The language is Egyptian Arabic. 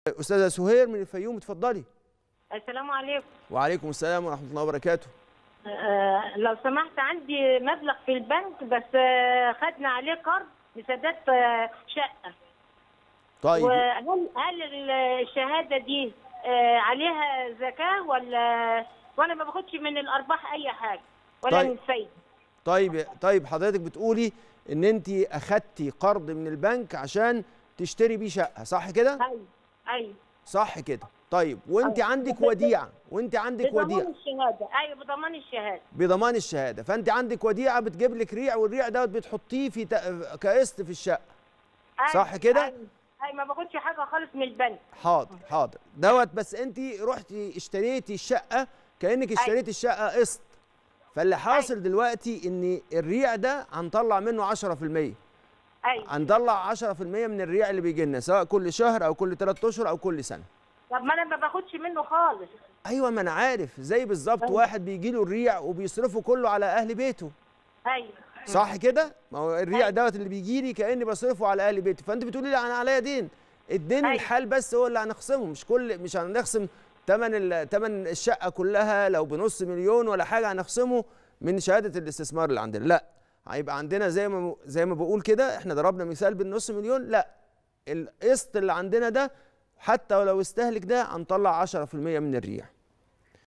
استاذه سهير من الفيوم اتفضلي السلام عليكم وعليكم السلام ورحمه الله وبركاته آه لو سمحت عندي مبلغ في البنك بس آه خدنا عليه قرض لسداد آه شقه طيب وهل هل الشهاده دي آه عليها زكاه ولا وانا ما باخدش من الارباح اي حاجه ولا طيب. من الفايده طيب طيب حضرتك بتقولي ان انت اخدتي قرض من البنك عشان تشتري بيه شقه صح كده ايوه ايوه صح كده طيب وانت أيوة. عندك وديعه وانت عندك بضمان وديعه الشهاده ايوه بضمان الشهاده بضمان الشهاده فانت عندك وديعه بتجيب لك ريع والريع دوت بتحطيه في تق- كقسط في الشقه أيوة. صح كده؟ ايوه ايوه ما باخدش حاجه خالص من البنك حاضر حاضر دوت بس انت رحتي اشتريتي الشقه كانك اشتريتي الشقه قسط فاللي حاصل دلوقتي ان الريع ده هنطلع منه 10% ايوه هنطلع 10% من الريع اللي بيجي لنا سواء كل شهر او كل 3 اشهر او كل سنه طب ما انا ما باخدش منه خالص ايوه ما انا عارف زي بالظبط أيوة. واحد بيجي له الريع وبيصرفه كله على اهل بيته ايوه صح كده ما هو الريع دوت اللي بيجي لي كاني بصرفه على اهل بيتي فانت بتقولي لي انا عليا دين الدين أيوة. الحال بس هو اللي هنخصمه مش كل مش هنخصم ثمن ثمن الشقه كلها لو بنص مليون ولا حاجه هنخصمه من شهاده الاستثمار اللي عندنا لا هيبقى عندنا زي ما زي ما بقول كده احنا ضربنا مثال بالنص مليون لا القسط اللي عندنا ده حتى ولو استهلك ده هنطلع 10% من الريع